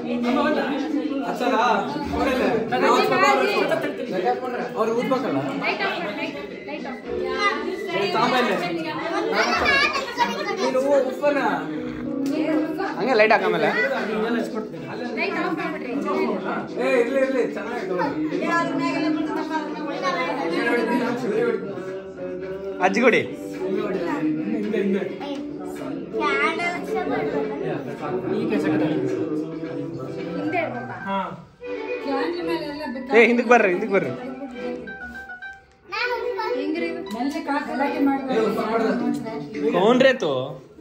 ಅವ್ರು ಊದ್ಬೇಕಲ್ಲ ನೀನು ಉಪ್ಪನ ಹಂಗೆ ಲೈಟ್ ಹಾಕಮೇಲೆ ಏ ಇರ್ಲಿ ಇರ್ಲಿ ಚೆನ್ನಾಗಿ ಅಜ್ಜಿಗುಡಿ ಏ ಹಿಂದಕ್ಕೆ ಬರ್ರಿ ಹಿಂದಕ್ಕೆ ಬರ್ರಿ ಕೌನ್ರೇತು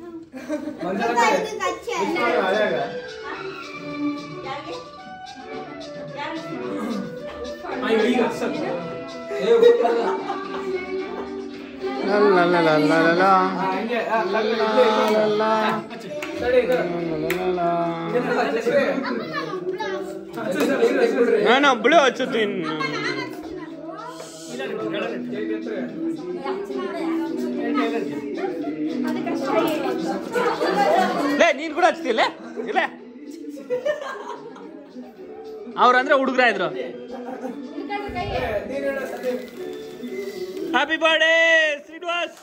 ನಾನು ಬಿಳು ಹಚ್ಚುತ್ತೀನಿ ಲೇ ನೀನ್ ಕೂಡ ಹಚ್ತಿಲ್ಲ ಇಲ್ಲ ಅವ್ರಂದ್ರೆ ಹುಡುಗ್ರ ಇದ್ರು ಹ್ಯಾಪಿ ಬರ್ಡೇ ಶ್ರೀನಿವಾಸ್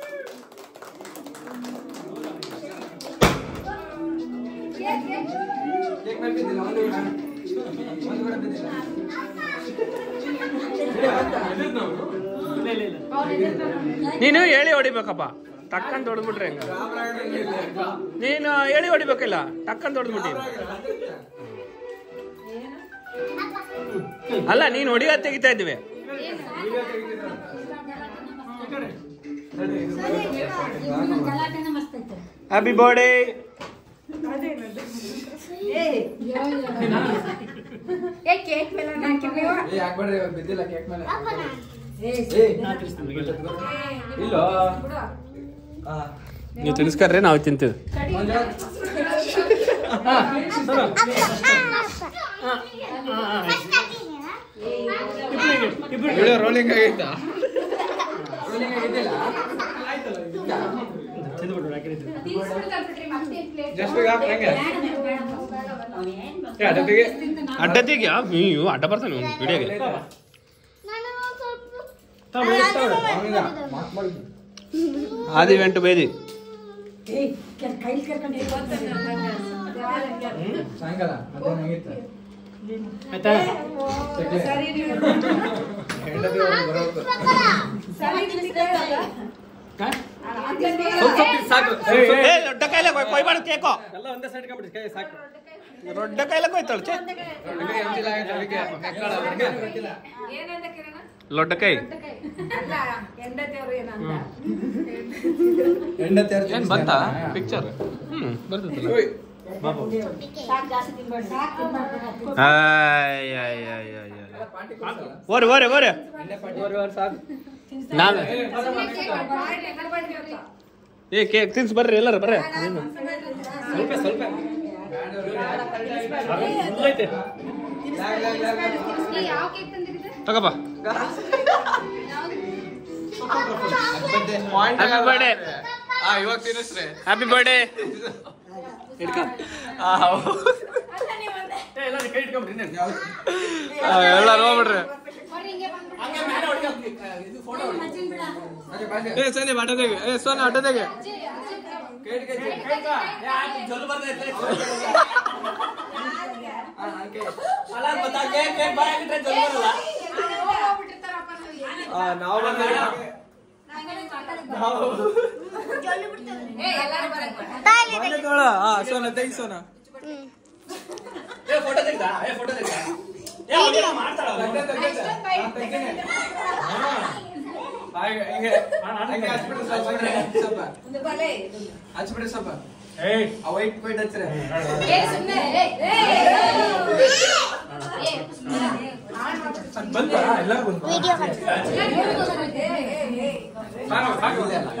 ನೀನು ಹೇಳಿ ಹೊಡಿಬೇಕಪ್ಪ ಟಕ್ಕಂತ ಹೊಡೆದ್ಬಿಟ್ರೆ ಹೆಂಗ ನೀನು ಹೇಳಿ ಹೊಡಿಬೇಕಿಲ್ಲ ಟಕ್ಕಂತ ಹೊಡೆದ್ಬಿಟ್ಟಿ ಅಲ್ಲ ನೀನು ಹೊಡಿಯೋದ್ ತೆಗಿತಾ ಇದ್ವಿ ಹ್ಯಾಪಿ ಬರ್ಡೇ ಏ ಹಾಕ್ಬೇಡ್ರಿ ಇವಾಗ ಬಿದ್ದಿಲ್ಲ ಕೇಕ್ ಮೇಲೆ ಇಲ್ಲೋ ಹಾ ನೀವು ತಿನ್ಸ್ಕರ್ರಿ ನಾವು ತಿಂತೀವಿ ವಿಡಿಯೋ ರೋಲಿಂಗ್ ಆಗೈತಾ ರೋಲಿಂಗ್ ಆಗಿದ್ದಿಲ್ಲ ಜಸ್ಟ್ ಹಾಕ್ ನಂಗೆ ಏ, ಡಬ್ಬಿಗೆ ಅಡ್ಡ ತೆಗಿ ನೀವು ಅಡ್ಡ ಬರ್ತಾನೆ ವಿಡಿಯೋಗೆ ಅವನಿಗ ಮಾರ್ಕ್ ಮಾಡಿ ಆದಿ ವೆಂಟು ಬೇದಿ ಸಾಯಂಕಾಲ ಮಧ್ಯಾಹ್ನ ಮುಗೀತು ಹೆಂಡತಿ ಅವ್ರು ಬರೋದು. ಏ ದೊಡ್ಡ ಕೈಲೆ ಕೊಯ್ಬಾರ್ದು ಕೇಕೋ ದೊಡ್ಡ ಕೈಲೆ ಕೊಯ್ತಾಳೆ ಛೆ. ಹುಡುಗ ಎಂಜಿಲ್ ಆಗೈತೆ ಅದಕ್ಕೆ ಮಕ್ಕಳ ಹುಡುಗ ಗೊತ್ತಿಲ್ಲ. ಲೊಡ್ಡ ಕೈ ಹೆಂಡತಿ ಅವ್ರು ಏನ್ ಬಂತಾ ತಿನ್ನಿಸ್ತಾರಾ? ಪಿಕ್ಚರ್ ಹ್ಮ್ ಬರ್ತದಲ್ಲ ಓಯ್. ಆಯ್ ಆಯ್ ಆಯ್ ಆಯ್ ಆಯ್. ಪಾರ್ಟಿ ಕೊಡ್ಸಲ್ಲ? ಓರೆ ಓರೆ ಓರೆ ಎಣ್ಣೆ ಪಾರ್ಟಿ ನಾವೇ ಏ ಕೇಕ್ ತಿನ್ಸ್ ಬರ್ರಿ ಎಲ್ಲರೂ ಬರ್ರಿ ಸ್ವಲ್ಪ ಸ್ವಲ್ಪ ತಗೋಪ್ಪ ಹ್ಯಾಪಿ ಬರ್ಡೇ ಆ ಇವಾಗ ತಿನ್ನಿಸ್ರಿ ಹ್ಯಾಪಿ ಬರ್ಡೇ ಹಿಡ್ಕ ಎಲ್ಲರೂ ಹೋಗ್ಬಿಡ್ರಿ ಏ ಸೋನಿ ಅಡ್ಡದಾಗೆ ಏ ಸೋನಿ ಅಡ್ಡದಾಗೆ ನಾವು ಸೋನ ತೆಗಿ ಸೋನ ಹಚ್ಬಿಡ್ರಿ ಸ್ವಲ್ಪ ಆ ವೈಟ್ ವೈಟ್ ಹಚ್ಚ್ರಿ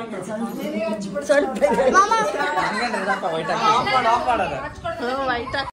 ಸ್ವಲ್ಪ ಹಂಗೇನ್ರಿ ವೈಟ್ ಹಾಕಿ ವೈಟ್